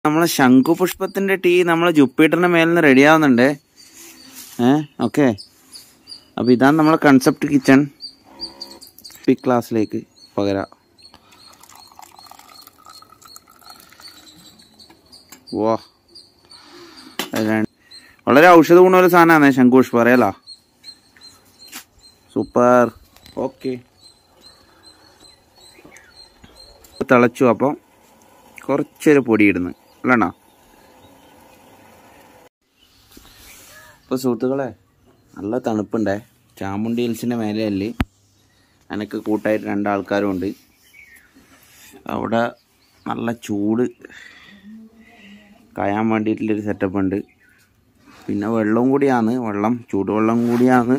നമ്മളെ ശംഖുപുഷ്പത്തിന്റെ ടീ നമ്മളെ ജുപ്പിറ്ററിന്റെ മേലിന്ന് റെഡി ആവുന്നുണ്ട് ഏ ഓക്കെ അപ്പൊ ഇതാണ് നമ്മളെ കൺസെപ്റ്റ് കിച്ചൺ പി ക്ലാസ്സിലേക്ക് പകരാം വാ അതാണ്. വളരെ ഔഷധ ഗുണമുള്ള സാധനമാണ് ശംഖുപുഷ്പം അറിയാലോ സൂപ്പർ ഓക്കെ തിളച്ചു അപ്പം കുറച്ചൊരു പൊടി ഇടുന്നു അല്ലണോ ഇപ്പൊ സുഹൃത്തുക്കളെ നല്ല തണുപ്പുണ്ടേ ചാമുണ്ടി ഹിൽസിന്റെ മേലെയല്ലേ എനിക്ക് കൂട്ടായിട്ട് രണ്ടാൾക്കാരും ഉണ്ട് അവിടെ നല്ല ചൂട് കായാൻ വേണ്ടിയിട്ടുള്ളൊരു സെറ്റപ്പ് ഉണ്ട് പിന്നെ വെള്ളവും കൂടിയാണ് വെള്ളം ചൂടുവെള്ളം കൂടിയാണ്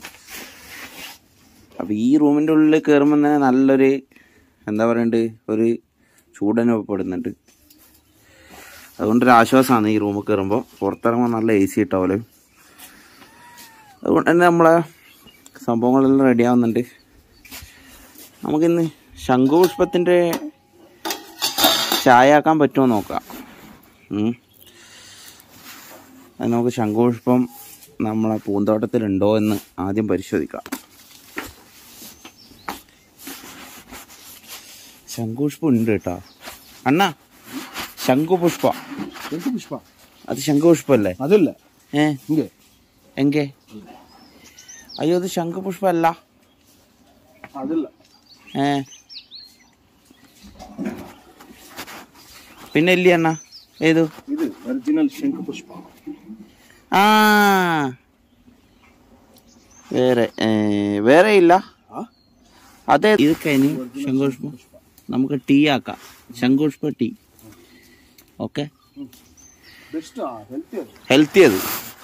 അപ്പോൾ ഈ റൂമിൻ്റെ ഉള്ളിൽ കയറുമ്പോൾ തന്നെ നല്ലൊരു എന്താ പറയണ്ട് ഒരു ചൂടനുഭവപ്പെടുന്നുണ്ട് അതുകൊണ്ടൊരു ആശ്വാസമാണ് ഈ റൂമിൽ കയറുമ്പോൾ പുറത്തിറങ്ങുമ്പോൾ നല്ല എ സി ഇട്ടാവല് അതുകൊണ്ട് തന്നെ നമ്മളെ സംഭവങ്ങളെല്ലാം റെഡി ആവുന്നുണ്ട് നമുക്കിന്ന് ശംഖുപുഷ്പത്തിൻ്റെ ചായ ആക്കാൻ പറ്റുമോ നോക്കാം ഉം. അത് നമുക്ക് ശംഖുപുഷ്പം നമ്മളെ പൂന്തോട്ടത്തിലുണ്ടോ എന്ന് ആദ്യം പരിശോധിക്കാം ശംഖുപുഷ്പം ഉണ്ട് കേട്ടോ അണ്ണാ ശംഖുപുഷ്പ ಎಂಟು ಪುಷ್ಪ അത് ശംഖുപുഷ്പല്ലേ ಅದಿಲ್ಲ ഏ ಹಿಂಗೆ എങ്കെ അയ്യോ അത് ശംഖുപുഷ്പല്ല ಅದಿಲ್ಲ ഏ പിന്നെ ഇല്ലേ അണ്ണ ഏതു ಇದು ಒರಿಜಿನಲ್ ಶಂಕು ಪುಷ್ಪ ആ വേറെ ഏ, വേറെ ഇല്ല ആ? അതെ ഇത് കഴിഞ്ഞ് ശംഖുപുഷ്പം നമുക്ക് ടീ ആക്കാം ശംഖുപുഷ്പ ടീ ഓക്കെ ಬೆಸ್ಟ್ ಹೆಲ್ತಿ ಅದು ഹെൽത്തി അത്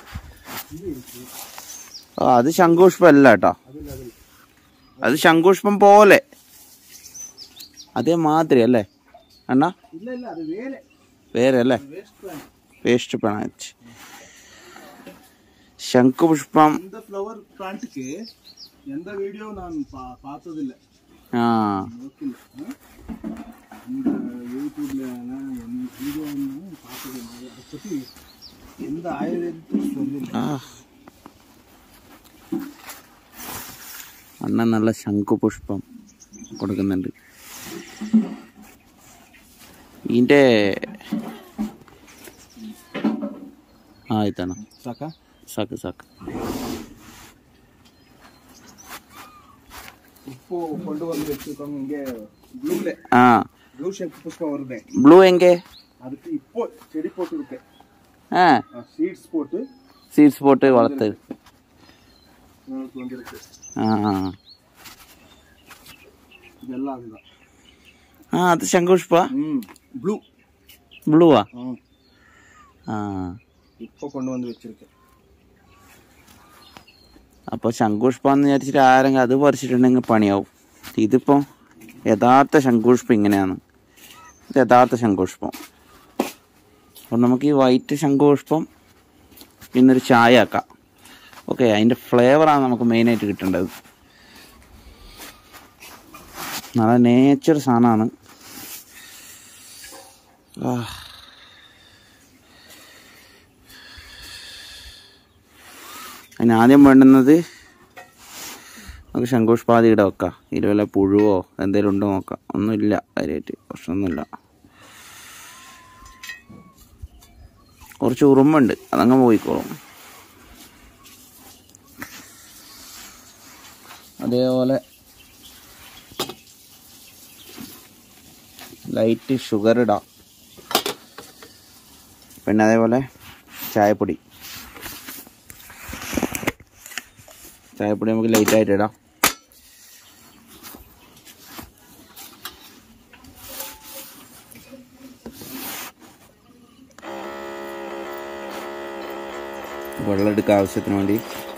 ആ അത് ശംഖുപുഷ്പം അല്ല കേട്ടോ ಅದಿಲ್ಲ ಅದಿಲ್ಲ അത് ശംഖുപുഷ്പം പോലെ അതേമാതിരി അല്ലേ അണ്ണാ ಇಲ್ಲ ಇಲ್ಲ ಅದು ಬೇರೆ വേറെ അല്ലേ ವೇಸ್ಟ್ ಪ್ಲಾಂಟ್ വേസ്റ്റ് പിണാച്ച് ശംഖുപുഷ്പം இந்த ಫ್ಲವರ್ ಪ್ಲಾಂಟ್ಗೆ எந்த வீடியோ நான் பா பார்த்ததில்லை ആ ஓகேல இந்த யூடியூப்ல எந்த வீடியோ பார்த்ததில்லை அதை பற்றி எந்த ஆயுர்வேதத்தையும் சொல்லிല്ല ആ അണ്ണൻ നല്ല ശംഖുപുഷ്പം കൊടുക്കുന്നുണ്ട് ഇതിൻ്റെ ആ ഇതാണ് ಸಾಕಾ സാക്ക് സാക്ക് ಉಪ್ಪು ಕೊಂಡು ಬಂದು വെച്ചിട്ടുണ്ട് ಹಿಂಗೆ ಬ್ಲೂಲೆ ആ ಬ್ಲೂ ಶಂಕು ಪುಷ್ಪ வருதே ബ്ലൂ എങ്കെ அதுக்கு இப்போ செடி போட்டுருக்கேன் ആ சீட்ஸ் போட்டு സീഡ്സ് പോട്ട് വളർത്ത് உங்களுக்கு வந்திருக்கு ആ ആ. இதெல்லாம் அதுதான் ആ അത് ശംഖുപുഷ്പ ம் ப்ளூ ബ്ലൂവാ ആ இப்போ கொண்டு வந்து வச்சிருக்கேன் അപ്പോൾ ശംഖുപുഷ്പം വിചാരിച്ചിട്ട് ആരെങ്കിലും അത് പറിച്ചിട്ടുണ്ടെങ്കിൽ പണിയാവും ഇതിപ്പോൾ യഥാർത്ഥ ശംഖുപുഷ്പം ഇങ്ങനെയാണ് ഇത് യഥാർത്ഥ ശംഖുപുഷ്പം അപ്പോൾ നമുക്ക് ഈ വൈറ്റ് ശംഖുപുഷ്പം ഇന്നൊരു ചായ ആക്കാം ഓക്കെ അതിൻ്റെ ഫ്ലേവറാണ് നമുക്ക് മെയിനായിട്ട് കിട്ടേണ്ടത് നല്ല നേച്ചർ സാധനമാണ് ആ അതിന് ആദ്യം വേണ്ടുന്നത് നമുക്ക് ശംഖുഷ്പാതി ഇവിടെ വെക്കാം ഇതിൽ വല്ല പുഴുവോ എന്തെങ്കിലും ഉണ്ടോ നോക്കാം ഒന്നുമില്ല കാര്യമായിട്ട് പ്രശ്നമൊന്നുമില്ല കുറച്ച് ഉറുമ്പുണ്ട് അതങ്ങ് പോയിക്കോളും അതേപോലെ ലൈറ്റ് ഷുഗർ ഇടാം പിന്നെ അതേപോലെ ചായപ്പൊടി ചായപ്പൊടി നമുക്ക് ലൈറ്റ് ആയിട്ട് ഇടാം വെള്ളം എടുക്കാൻ ആവശ്യത്തിന് വേണ്ടി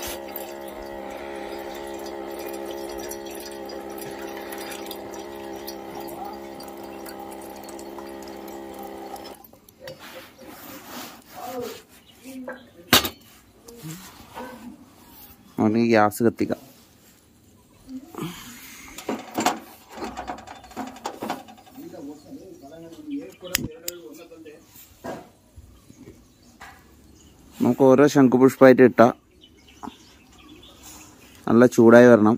നമുക്ക് ഗ്യാസ് കത്തിക്കാം നമുക്ക് ഓരോ ശംഖുപുഷ്പമായിട്ട് ഇട്ടാൽ നല്ല ചൂടായി വരണം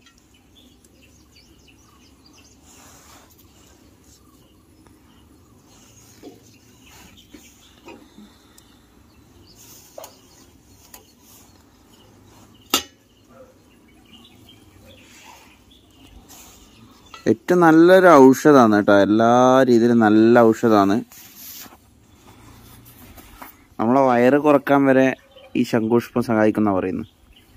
ഏറ്റവും നല്ലൊരു ഔഷധമാണ് കേട്ടോ എല്ലാ രീതിയിലും നല്ല ഔഷധമാണ് നമ്മളെ വയറ് കുറക്കാൻ വരെ ഈ ശംഖുപുഷ്പം സഹായിക്കുന്ന പറയുന്നു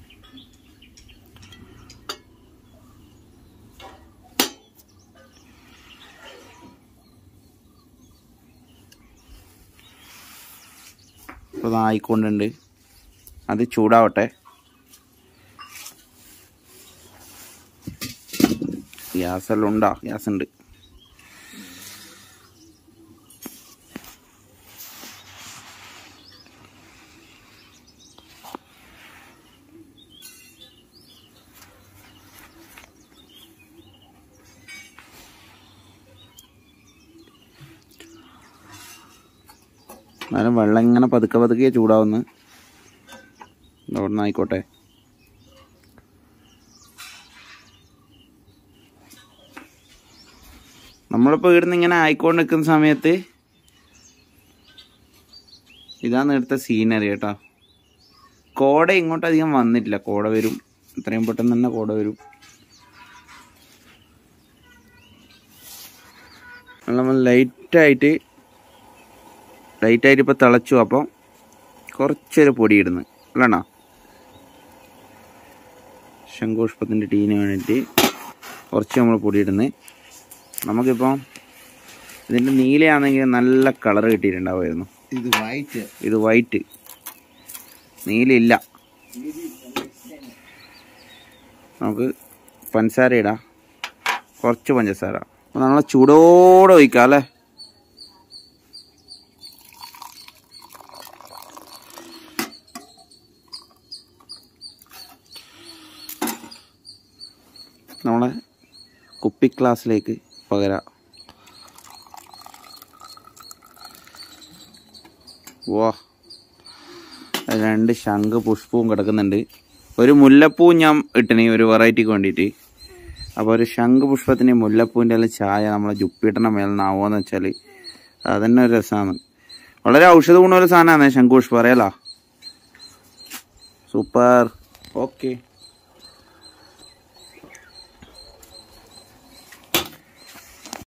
അപ്പോൾ ആയിക്കൊണ്ടുണ്ട് അത് ചൂടാവട്ടെ ഗ്യാസ് എല്ലാം ഉണ്ടാ ഗ്യാസ് ഉണ്ട് എന്നാലും വെള്ളം ഇങ്ങനെ പതുക്കെ പതുക്കെ ചൂടാവുന്നു അവിടെ നിന്ന് ആയിക്കോട്ടെ നമ്മളിപ്പോൾ ഇവിടുന്ന് ഇങ്ങനെ ആയിക്കൊണ്ട് നിൽക്കുന്ന സമയത്ത് ഇതാണ് ഇവിടുത്തെ സീനറി കേട്ടോ കോട ഇങ്ങോട്ട് അധികം വന്നിട്ടില്ല കോട വരും ഇത്രയും പെട്ടെന്ന് തന്നെ കോട വരും നമ്മൾ ലൈറ്റായിട്ട് ലൈറ്റായിട്ട് ഇപ്പോൾ തിളച്ചു അപ്പം കുറച്ചൊരു പൊടി ഇടുന്നു അല്ലണ്ണാ ശംഖുപുഷ്പത്തിൻ്റെ ടീന് വേണ്ടിയിട്ട് കുറച്ച് നമ്മൾ പൊടി ഇടുന്നത് നമുക്കിപ്പം ഇതിൻ്റെ നീലയാണെങ്കിൽ നല്ല കളർ കിട്ടിയിട്ടുണ്ടാവുമായിരുന്നു ഇത് വൈറ്റ് ഇത് വൈറ്റ് നീലയില്ല നമുക്ക് പഞ്ചസാര ഇടാം കുറച്ച് പഞ്ചസാര അപ്പോൾ നമ്മളെ ചൂടോടെ ഒഴിക്കാം അല്ലേ നമ്മളെ കുപ്പി ഗ്ലാസ്സിലേക്ക് പകരാം വാ രണ്ട് ശംഖ് പുഷ്പവും കിടക്കുന്നുണ്ട് ഒരു മുല്ലപ്പൂവും ഞാൻ ഇട്ടിനി ഒരു വെറൈറ്റിക്ക് വേണ്ടിയിട്ട് അപ്പോൾ ഒരു ശംഖ് പുഷ്പത്തിന് മുല്ലപ്പൂവിൻ്റെ എല്ലാം ചായ നമ്മളെ ജുപ്പിട്ടണ മേലെ നിന്നാവുമെന്ന് വെച്ചാൽ അതന്നെ ഒരു രസമാണ് വളരെ ഔഷധ ഗുണമുള്ള സാധനമാണ് ശംഖ് പുഷ്പം അറിയാലോ സൂപ്പർ ഓക്കെ